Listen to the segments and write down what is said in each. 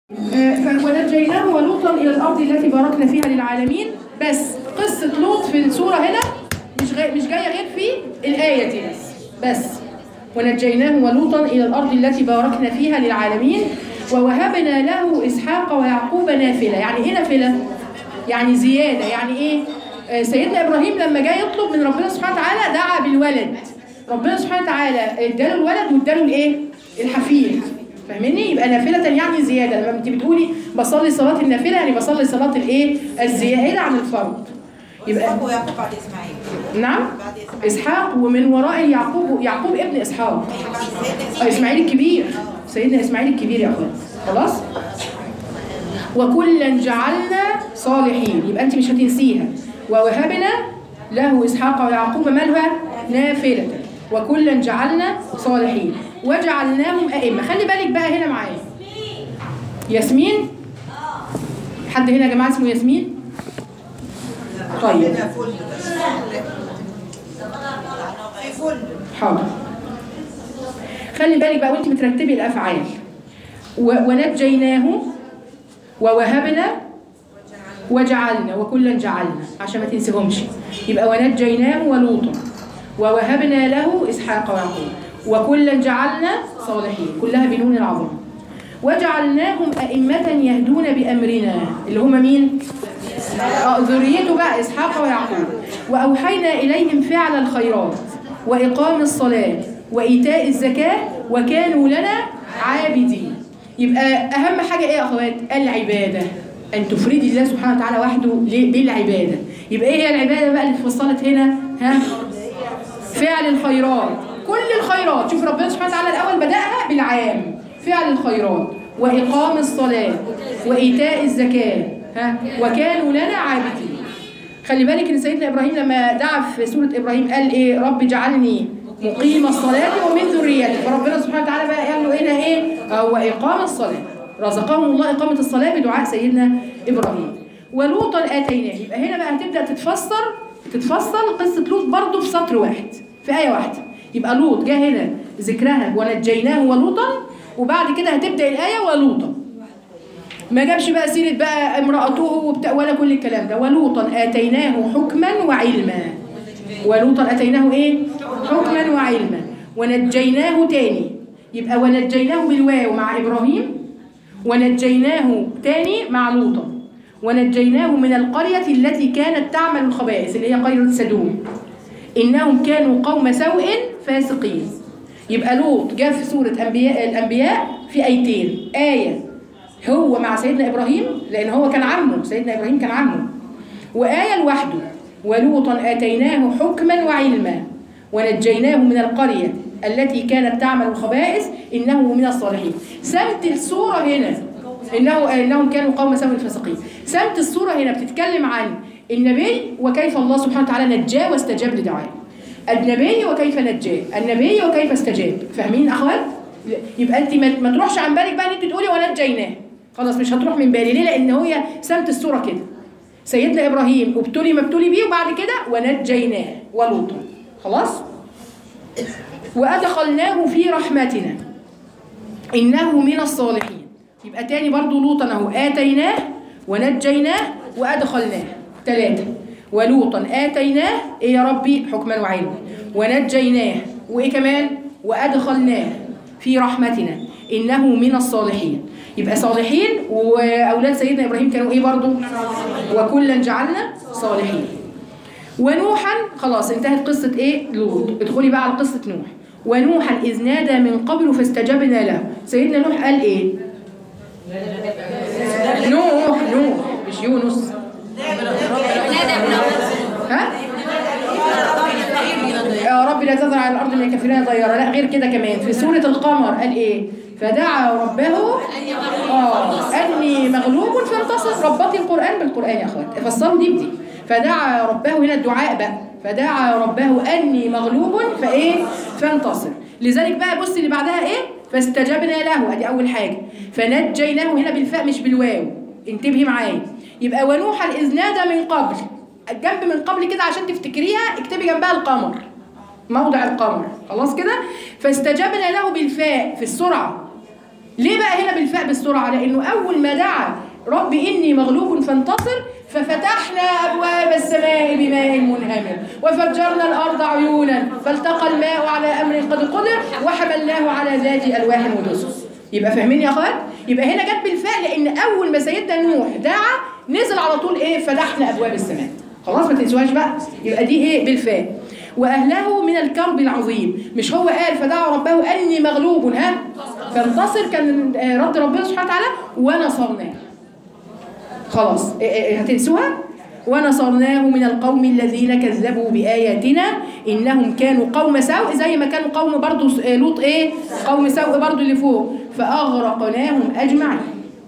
ونجيناه ولوطا الى الارض التي باركنا فيها للعالمين بس قصه لوط في السوره هنا مش غير مش جايه غير في الايه دي بس بس ونجيناه ولوطا الى الارض التي باركنا فيها للعالمين ووهبنا له اسحاق ويعقوب نافله يعني ايه نافله يعني زياده يعني ايه آه، سيدنا ابراهيم لما جاي يطلب من ربنا سبحانه وتعالى دعا بالولد ربنا سبحانه وتعالى اداله الولد واداله الايه الحفيد فاهمني يبقى نافله يعني زياده لما انت بتقولي بصلي صلاه النافله يعني بصلي صلاه الايه الزياده عن الفرض يبقى إسحاق ويعقوب بعد إسماعيل نعم بعد إسماعيل اسحاق ومن وراء يعقوب يعقوب ابن اسحاق أيوة بعد سيدنا آه، اسماعيل الكبير سيدنا اسماعيل الكبير يا اخوان خلاص وكلا جعلنا صالحين يبقى انت مش هتنسيها ووهبنا له اسحاق ويعقوب مالها نافله وكلا جعلنا صالحين وجعلناهم ائمه خلي بالك بقى هنا معايا ياسمين حد هنا يا جماعه اسمه ياسمين طيب هنا فل بس في فل حاضر خلي بالك بقى وانت بترتبي الافعال و- ونجيناه ووهبنا وجعلنا وكلا جعلنا عشان ما تنسيهمش يبقى ونجيناه ولوطا ووهبنا له اسحاق ويعقوب وكلا جعلنا صالحين كلها بنون العظمه وجعلناهم أئمة يهدون بأمرنا اللي هم مين؟ آه، ذريته بقى إسحاق ويعقوب وأوحينا إليهم فعل الخيرات وإقام الصلاة وإيتاء الزكاة وكانوا لنا عابدين يبقى أهم حاجة إيه يا أخوات؟ العبادة أن تفردي الله سبحانه وتعالى وحده ليه؟ بالعبادة يبقى إيه هي العبادة بقى اللي اتفصلت هنا؟ ها؟ فعل الخيرات كل الخيرات شوف ربنا سبحانه وتعالى الأول بدأها بالعام فعل الخيرات وإقام الصلاة وإيتاء الزكاة ها وكانوا لنا عابدين خلي بالك ان سيدنا ابراهيم لما دعا في سوره ابراهيم قال ايه رب اجعلني مقيم الصلاه ومن ذريتي فربنا سبحانه وتعالى بقى قال له هنا ايه هو اقام الصلاه رزقهم الله اقامه الصلاه بدعاء سيدنا ابراهيم ولوطا اتيناه يبقى هنا بقى هتبدا تتفسر تتفصل قصه لوط برضه في سطر واحد في ايه واحده يبقى لوط جه هنا ذكرها ونجيناه ولوطا وبعد كده هتبدا الايه ولوطا ما جابش بقى سيرة بقى امرأته وبتاع ولا كل الكلام ده ولوطا آتيناه حكما وعلما ولوطا آتيناه إيه؟ حكما وعلما ونجيناه تاني يبقى ونجيناه بالواو مع إبراهيم ونجيناه تاني مع لوطا ونجيناه من القرية التي كانت تعمل الخبائث اللي هي قرية سدوم إنهم كانوا قوم سوء فاسقين يبقى لوط جاء في سورة أنبياء الأنبياء في آيتين آية هو مع سيدنا إبراهيم لأن هو كان عمه سيدنا إبراهيم كان عمه وآية لوحده ولوطا آتيناه حكما وعلما ونجيناه من القرية التي كانت تعمل الخبائث إنه من الصالحين سمت السورة هنا إنه إنهم كانوا قوم سوء فاسقين سمت السورة هنا بتتكلم عن النبي وكيف الله سبحانه وتعالى نجاه واستجاب لدعائه النبي وكيف نجاه النبي وكيف استجاب فاهمين اخوات يبقى انت ما ما تروحش عن بالك بقى ان انت تقولي ونجيناه خلاص مش هتروح من بالي ليه لان هي سمت السوره كده سيدنا ابراهيم ابتلي ما ابتلي بيه وبعد كده ونجيناه ولوطا خلاص وادخلناه في رحمتنا انه من الصالحين يبقى تاني برضو لوطا اهو اتيناه ونجيناه وادخلناه ثلاثه ولوطا اتيناه ايه يا ربي حكما وعلما ونجيناه وايه كمان وادخلناه في رحمتنا انه من الصالحين يبقى صالحين واولاد سيدنا ابراهيم كانوا ايه برضو وكلا جعلنا صالحين ونوحا خلاص انتهت قصه ايه لوط ادخلي بقى على قصه نوح ونوحا اذ نادى من قبل فاستجبنا له سيدنا نوح قال ايه نوح نوح مش يونس ها يا رب لا تذر على الارض من الكافرين ضيارا لا غير كده كمان في سوره القمر قال ايه فدعا ربه اه اني مغلوب فانتصر ربطي القران بالقران يا اخوات فسروا دي بدي فدعا ربه هنا الدعاء بقى فدعا ربه اني مغلوب فايه فانتصر لذلك بقى بص اللي بعدها ايه فاستجبنا له ادي اول حاجه فنجيناه هنا بالفاء مش بالواو انتبهي معايا يبقى ونوحا اذ نادى من قبل الجنب من قبل كده عشان تفتكريها اكتبي جنبها القمر موضع القمر خلاص كده فاستجبنا له بالفاء في السرعه ليه بقى هنا بالفاء بالسرعة لأنه أول ما دعا رب إني مغلوب فانتصر ففتحنا أبواب السماء بماء منهمر وفجرنا الأرض عيونا فالتقى الماء على أمر قد قدر وحملناه على ذات ألواح ودسر يبقى فاهمين يا أخوات؟ يبقى هنا جت بالفاء لأن أول ما سيدنا نوح دعا نزل على طول إيه فتحنا أبواب السماء خلاص ما تنسوهاش بقى يبقى دي إيه بالفاء وأهله من الكرب العظيم مش هو قال فدعا ربه أني مغلوب ها فانتصر كان آه، رد ربنا سبحانه وتعالى ونصرناه خلاص إيه إيه هتنسوها ونصرناه من القوم الذين كذبوا بآياتنا إنهم كانوا قوم سوء زي ما كانوا قوم برضو س- آه، لوط إيه قوم سوء برضو اللي فوق فأغرقناهم أجمعين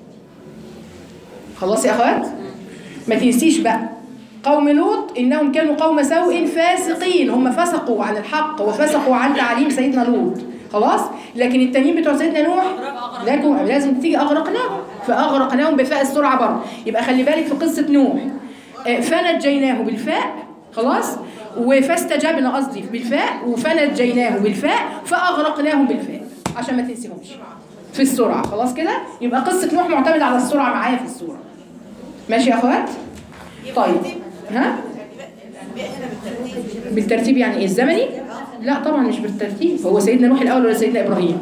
خلاص يا أخوات ما تنسيش بقى قوم لوط إنهم كانوا قوم سوء فاسقين هم فسقوا عن الحق وفسقوا عن تعليم سيدنا لوط خلاص لكن التانيين بتوع سيدنا نوح لكن لازم تيجي أغرقناهم فأغرقناهم بفاء السرعة برضه يبقى خلي بالك في قصة نوح آه، فنجيناه بالفاء خلاص وفاستجبنا قصدي بالفاء وفنجيناه بالفاء فأغرقناهم بالفاء عشان ما تنسيهمش في السرعة خلاص كده يبقى قصة نوح معتمدة على السرعة معايا في السورة ماشي يا أخوات طيب ها الأنبياء هنا بالترتيب بالترتيب يعني ايه الزمني لا طبعا مش بالترتيب هو سيدنا نوح الاول ولا سيدنا ابراهيم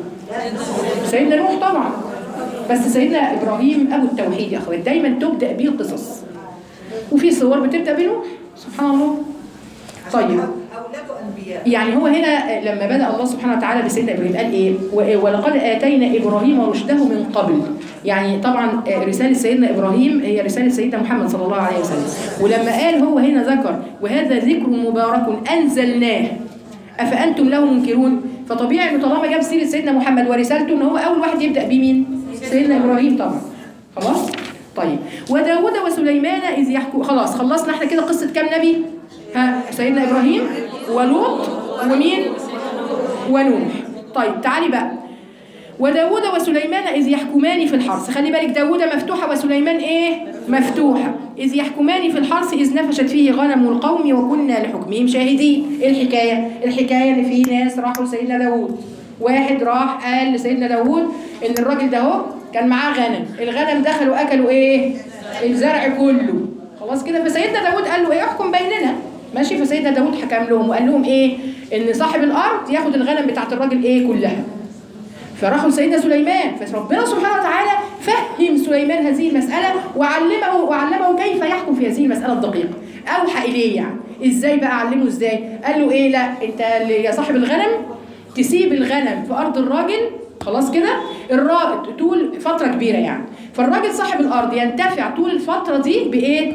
سيدنا نوح طبعا بس سيدنا ابراهيم ابو التوحيد يا اخوات دايما تبدا به القصص وفي صور بتبدا بنوح سبحان الله طيب أولاده أنبياء يعني هو هنا لما بدأ الله سبحانه وتعالى بسيدنا إبراهيم قال إيه و- ولقد آتينا إبراهيم رشده من قبل يعني طبعا رسالة سيدنا إبراهيم هي رسالة سيدنا محمد صلى الله عليه وسلم ولما قال هو هنا ذكر وهذا ذكر مبارك أنزلناه أفأنتم له منكرون فطبيعي إنه طالما جاب سيرة سيدنا محمد ورسالته إن هو أول واحد يبدأ بيه مين؟ سيدنا إبراهيم طبعا خلاص؟ طيب وداود وسليمان إذ يحكوا خلاص خلصنا احنا كده قصة كام نبي؟ ها سيدنا إبراهيم ولوط ومين؟ ونوح طيب تعالي بقى وداود وسليمان إذ يحكمان في الحرث خلي بالك داود مفتوحة وسليمان إيه؟ مفتوحة إذ يحكمان في الحرث إذ نفشت فيه غنم القوم وكنا لحكمهم شاهدين إيه الحكاية؟ الحكاية إن في ناس راحوا لسيدنا داود واحد راح قال لسيدنا داود إن الراجل ده هو كان معاه غنم الغنم دخلوا أكلوا إيه؟ الزرع كله خلاص كده فسيدنا داود قال له إيه احكم بيننا ماشي فسيدنا داود حكم لهم وقال لهم إيه؟ إن صاحب الأرض ياخد الغنم بتاعت الراجل إيه كلها فراحوا لسيدنا سليمان فربنا سبحانه وتعالى فهم سليمان هذه المسألة وعلمه وعلمه كيف يحكم في هذه المسألة الدقيقة أوحى إليه يعني إزاي بقى علمه إزاي قال له إيه لا أنت اللي- يا صاحب الغنم تسيب الغنم في أرض الراجل خلاص كده الراجل طول فترة كبيرة يعني فالراجل صاحب الأرض ينتفع طول الفترة دي بإيه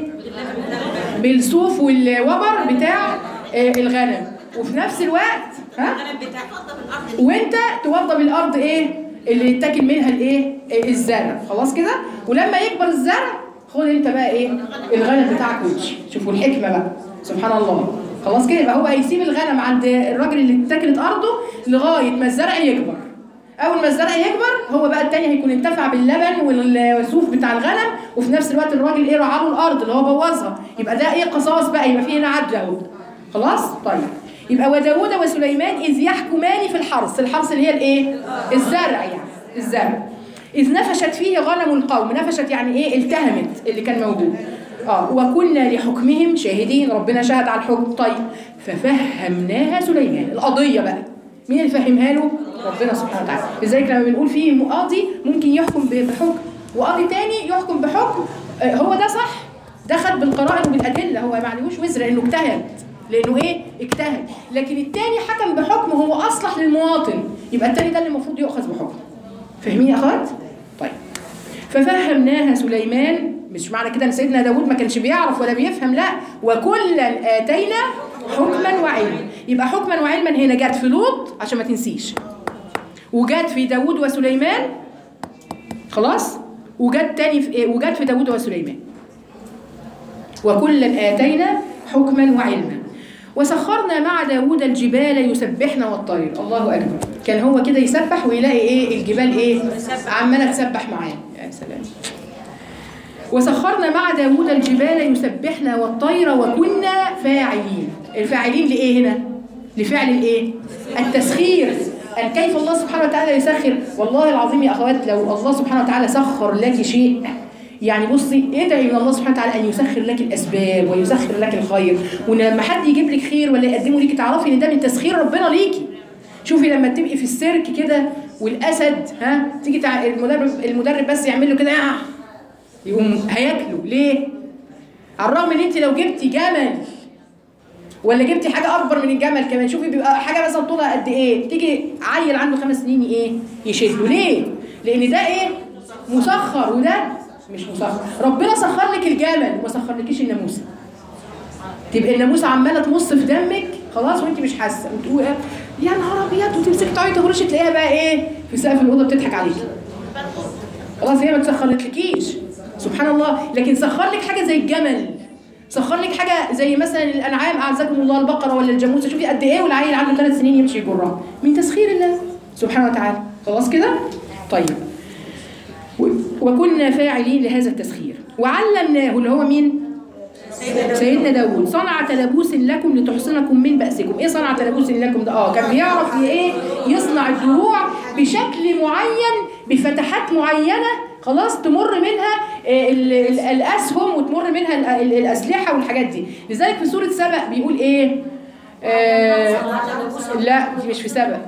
بالصوف والوبر بتاع آه، الغنم وفي نفس الوقت ها وانت توضب الارض ايه اللي يتاكل منها الايه إيه الزرع خلاص كده ولما يكبر الزرع خد انت بقى ايه الغنم بتاعك وامشي شوفوا الحكمه بقى سبحان الله خلاص كده يبقى هو هيسيب الغنم عند الراجل اللي اتاكلت ارضه لغايه ما الزرع يكبر اول ما الزرع يكبر هو بقى التاني هيكون انتفع باللبن والصوف بتاع الغنم وفي نفس الوقت الراجل ايه رعاه الارض اللي هو بوظها يبقى ده ايه قصاص بقى يبقى فيه هنا عدل اهو خلاص طيب يبقى وداود وسليمان إذ يحكمان في الحرث الحرث اللي هي الايه الزرع يعني الزرع إذ نفشت فيه غنم القوم نفشت يعني ايه التهمت اللي كان موجود اه وكنا لحكمهم شاهدين ربنا شهد على الحكم طيب ففهمناها سليمان القضية بقى مين اللي فهمها له ربنا سبحانه وتعالى لذلك لما بنقول فيه قاضي ممكن يحكم ب- بحكم وقاضي تاني يحكم بحكم آه، هو ده صح ده خد بالقرائن وبالادله هو ما عليهوش وزر لانه اجتهد لانه ايه اجتهد لكن التاني حكم بحكم هو اصلح للمواطن يبقى التاني ده اللي المفروض يؤخذ بحكم فاهمين يا اخوات طيب ففهمناها سليمان مش معنى كده ان سيدنا داود ما كانش بيعرف ولا بيفهم لا وكلا اتينا حكما وعلما يبقى حكما وعلما هنا جت في لوط عشان ما تنسيش وجت في داود وسليمان خلاص وجت تاني في إيه؟ وجت في داود وسليمان وكلا آتينا حكما وعلما وسخرنا مع داود الجبال يسبحن والطير الله أكبر كان هو كده يسبح ويلاقي إيه الجبال إيه عمالة تسبح معاه يا سلام وسخرنا مع داود الجبال يسبحن والطير وكنا فاعلين الفاعلين لإيه هنا لفعل الإيه التسخير أن كيف الله سبحانه وتعالى يسخر والله العظيم يا أخوات لو الله سبحانه وتعالى سخر لك شيء يعني بصي ادعي من الله سبحانه وتعالى ان يسخر لك الاسباب ويسخر لك الخير وان لما حد يجيب لك خير ولا يقدمه ليكي تعرفي ان ده من تسخير ربنا ليكي شوفي لما تبقي في السيرك كده والاسد ها تيجي تع... المدرب المدرب بس يعمل له كده آه، يقوم هياكله ليه؟ على الرغم ان انت لو جبتي جمل ولا جبتي حاجه اكبر من الجمل كمان شوفي بيبقى حاجه مثلا طولها قد ايه تيجي عيل عنده خمس سنين ايه يشده ليه لان ده ايه مسخر وده مش مسخر ربنا سخر لك الجمل وما سخرلكيش الناموسه تبقى الناموسه عماله تمص في دمك خلاص وانت مش حاسه وتقول إيه؟ يا نهار ابيض وتمسكي تعيطي تغرشي تلاقيها بقى ايه في سقف الاوضه بتضحك عليكي خلاص هي ما تسخرتلكيش سبحان الله لكن سخر لك حاجه زي الجمل سخر لك حاجه زي مثلا الانعام اعزكم الله البقره ولا الجاموسه شوفي قد ايه والعيل عنده ثلاث سنين يمشي يجرها من تسخير الله سبحانه وتعالى خلاص كده طيب و- وكنا فاعلين لهذا التسخير وعلمناه اللي هو مين سيدنا داود صنع تلبوس لكم لتحصنكم من بأسكم ايه صنع تلبوس لكم ده اه كان بيعرف ايه يصنع الدروع بشكل معين بفتحات معينة خلاص تمر منها آه، ال- ال- الأسهم وتمر منها ال- ال- الأسلحة والحاجات دي لذلك في سورة سبأ بيقول ايه آه لا دي مش في سبأ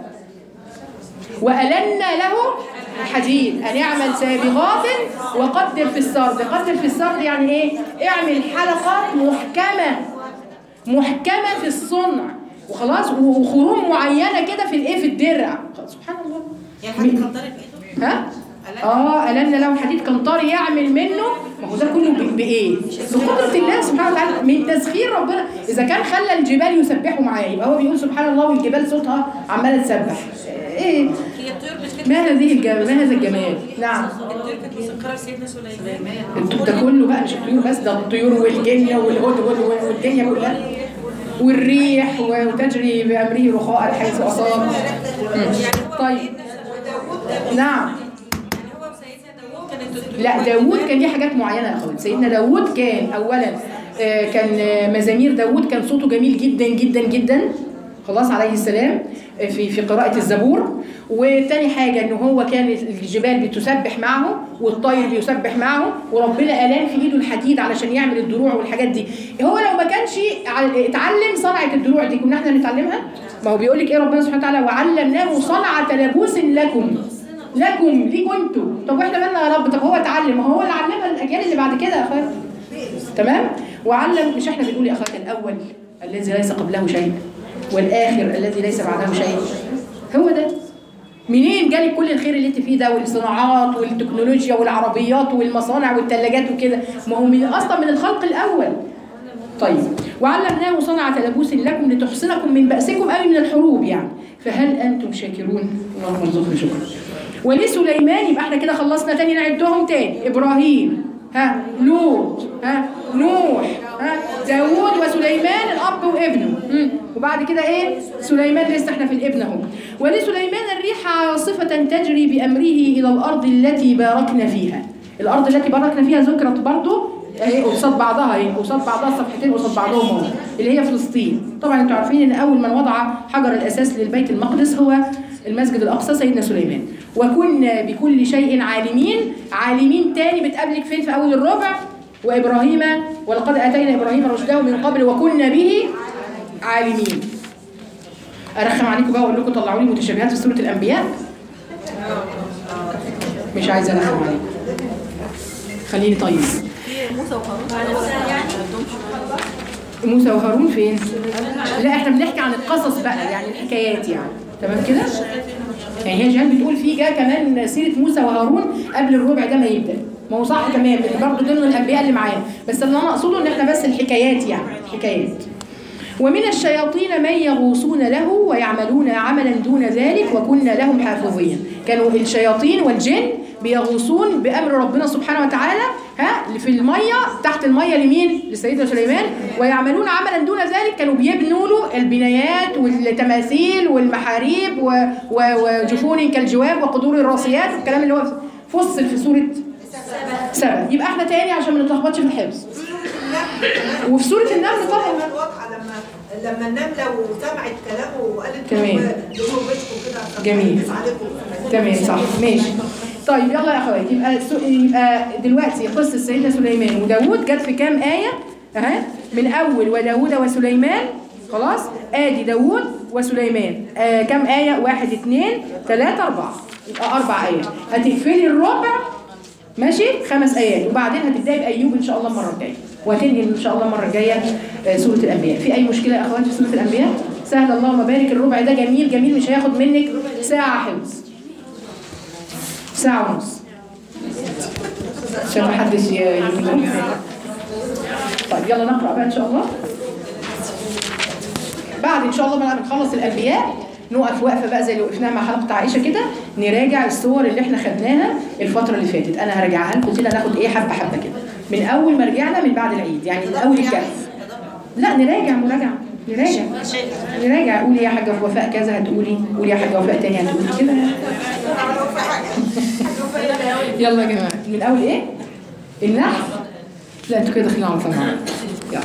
وألنا له الحديد أن يعمل سابغات وقدر في السرد قدر في السرد يعني إيه؟ اعمل حلقات محكمة محكمة في الصنع وخلاص وخروم معينة كده في الإيه في الدرع سبحان الله يعني حد كان ضارب ايده ها؟ اه ألنا له حديد كنطري يعمل منه ما هو ده كله ب- بإيه؟ بقدرة الله سبحانه وتعالى من تسخير ربنا إذا كان خلى الجبال يسبحوا معاه يبقى هو بيقول سبحان الله والجبال صوتها عمالة تسبح إيه؟ هي الطيور مش كده ما هذه الجمال ما هذا الجمال نعم الطيور كانت مسكره لسيدنا سليمان الط- ده كله بقى مش الطيور بس ده الطيور والجنة والهدهد والدنيا كلها والريح وتجري بأمره رخاء حيث أصاب مم. طيب نعم يعني هو سيدنا داوود كانت الطيور لا داوود كان ليه حاجات معينة يا أخوات سيدنا داوود كان أولا آه، كان آه، مزامير داوود كان صوته جميل جدا جدا جدا خلاص عليه السلام آه، في في قراءة الزبور وتاني حاجة ان هو كان الجبال بتسبح معه والطير بيسبح معه وربنا ألان في ايده الحديد علشان يعمل الدروع والحاجات دي هو لو ما كانش ع- اتعلم صنعة الدروع دي كنا احنا نتعلمها ما هو بيقول لك ايه ربنا سبحانه وتعالى وعلمناه صنعة لبوس لكم لكم ليكوا انتوا طب واحنا مالنا يا رب طب هو اتعلم ما هو اللي علمها الاجيال اللي بعد كده يا اخوات تمام وعلم مش احنا بنقول يا اخوات الاول الذي ليس قبله شيء والاخر الذي ليس بعده شيء هو ده منين جالك كل الخير اللي انت فيه ده والصناعات والتكنولوجيا والعربيات والمصانع والثلاجات وكده ما هو من اصلا من الخلق الاول طيب وعلمناه صنعة لبوس لكم لتحصنكم من بأسكم أي من الحروب يعني فهل أنتم شاكرون؟ اللهم ارزقنا شكرا ولسليمان يبقى احنا كده خلصنا تاني نعدهم تاني إبراهيم ها لوط ها نوح ها داوود وسليمان الأب وابنه مم. وبعد كده إيه؟ سليمان لسه احنا في الابن أهو ولسليمان الريح عاصفة تجري بأمره إلى الأرض التي باركنا فيها الأرض التي باركنا فيها ذكرت برضه اهي قصاد بعضها اهي قصاد بعضها الصفحتين قصاد بعضهم اهو اللي هي فلسطين طبعا انتوا عارفين ان اول من وضع حجر الاساس للبيت المقدس هو المسجد الاقصى سيدنا سليمان وكنا بكل شيء عالمين عالمين تاني بتقابلك فين في اول الربع وابراهيم ولقد اتينا ابراهيم رشده من قبل وكنا به عالمين ارخم عليكم بقى واقول لكم طلعوا لي متشابهات في سوره الانبياء مش عايزه ارخم عليكم خليني طيب موسى وهارون فين؟ لا احنا بنحكي عن القصص بقى يعني الحكايات يعني تمام كده؟ يعني هي جهان بتقول في جاء كمان سيرة موسى وهارون قبل الربع ده ما يبدأ ما هو صح تمام برضه ضمن الأنبياء اللي معانا بس اللي أنا أقصده إن احنا بس الحكايات يعني الحكايات ومن الشياطين من يغوصون له ويعملون عملا دون ذلك وكنا لهم حافظين كانوا الشياطين والجن بيغوصون بأمر ربنا سبحانه وتعالى ها في المية تحت المية لمين لسيدنا سليمان ويعملون عملا دون ذلك كانوا بيبنوا له البنايات والتماثيل والمحاريب و- و- وجفون كالجواب وقدور الراسيات والكلام اللي هو فصل في سورة سبع يبقى احنا تاني عشان ما نتلخبطش في الحفظ وفي سورة النمل طبعا واضحه لما لما النملة وسمعت كلامه وقالت تمام. دخلوا بيتكم كده جميل. هنقص عليكم. تمام صح ماشي طيب يلا يا اخواتي يبقى سو- يبقى دلوقتي قصه سيدنا سليمان وداوود جت في كام ايه اها من اول وداوود وسليمان خلاص ادي داوود وسليمان آه كام ايه واحد اتنين تلاته اربعه يبقى اربع ايات هتقفلي الربع ماشي خمس ايات وبعدين هتبداي بايوب ان شاء الله المره الجايه وهتنهي ان شاء الله المره الجايه آه، سوره الانبياء في اي مشكله يا اخواتي في سوره الانبياء سهل اللهم بارك الربع ده جميل جميل مش هياخد منك ساعه حفظ ساعه ونص عشان ما حدش ي- يجيب طيب يلا نقرا بقى ان شاء الله بعد ان شاء الله بقى بنخلص الانبياء نقف وقفه بقى زي اللي وقفناها مع حلقه عائشه كده نراجع الصور اللي احنا خدناها الفتره اللي فاتت انا هراجعها لكم كده ناخد ايه حبه حبه كده من اول ما رجعنا من بعد العيد يعني من اول الكهف لا نراجع مراجعه نراجع نراجع قولي يا حاجه وفاء كذا هتقولي قولي يا حاجه وفاء تاني هتقولي كده يلا يا جماعه من اول ايه النحل لا انتوا كده داخلين على طمع